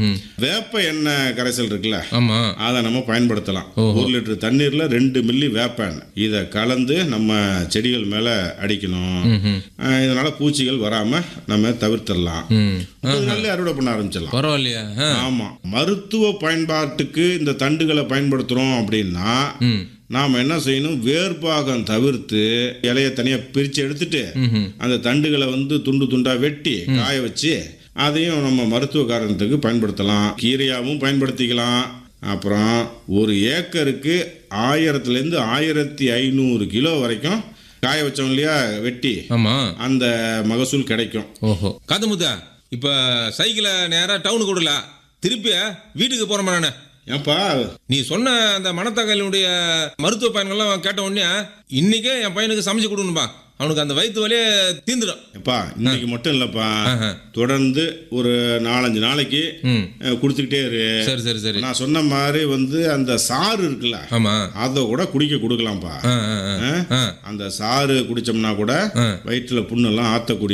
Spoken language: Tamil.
ம் வேப்ப எண்ணெய் கரைசல் இருக்குல்ல ஆமா அதை நம்ம பயன்படுத்தலாம் ஓஹோ. ஒரு லிட்டர் தண்ணீர்ல ரெண்டு மில்லி வேப்ப எண்ணெய் இதை கலந்து நம்ம செடிகள் மேல அடிக்கணும் ம் ம் அஹ் இதனால பூச்சிகள் வராம நம்ம தவிர்த்திடலாம் ம் முப்பது நாள்லயே அறுவடை பண்ண ஆரம்பிச்சிடலாம் பரவாயில்லையா ஆ ஆமா மருத்துவ பயன்பாட்டுக்கு இந்த தண்டுகளை பயன்படுத்துறோம் அப்படின்னா ம் நாம் என்ன செய்யணும் வேர்பாகம் தவிர்த்து இலைய தனியா பிரிச்சு எடுத்துட்டு ம் அந்த தண்டுகளை வந்து துண்டு துண்டா வெட்டி காய வச்சு அதையும் நம்ம மருத்துவ காரணத்துக்கு பயன்படுத்தலாம் கீரையாகவும் பயன்படுத்திக்கலாம் அப்புறம் ஒரு ஏக்கருக்கு ஆயிரத்துலேருந்து ஆயிரத்தி ஐநூறு கிலோ வரைக்கும் காய வச்சோம் இல்லையா வெட்டி ஆமா அந்த மகசூல் கிடைக்கும் ஓஹோ காத்தமுத்தா இப்ப சைக்கிளை நேரா டவுனுக்கு விடல திருப்பி வீட்டுக்கு போறேன் நானு ஏன்பா நீ சொன்ன அந்த மணத்தக்காளினுடைய மருத்துவ பயன்கள்லாம் கேட்ட உடனே இன்னைக்கே என் பையனுக்கு சமைச்சு கொடுக்கணும்பா அவனுக்கு அந்த வயிற்று வலியே தீந்துடும் எப்பா இன்னைக்கு மட்டும் இல்லைப்பா ஆஹா. தொடர்ந்து ஒரு நாலஞ்சு நாளைக்கு ம் அஹ், கொடுத்துக்கிட்டே இரு சரி சரி சரி நான் சொன்ன மாதிரி வந்து அந்த சாறு இருக்குல்ல ஆமா அதை கூட குடிக்க கொடுக்கலாம்ப்பா ஆ ஆ ஆ அஹ்? ஆ அந்த சாறு குடிச்சோம்னா கூட ஆ. வயிற்றுல புண்ணெல்லாம் ஆத்தக்கூடிய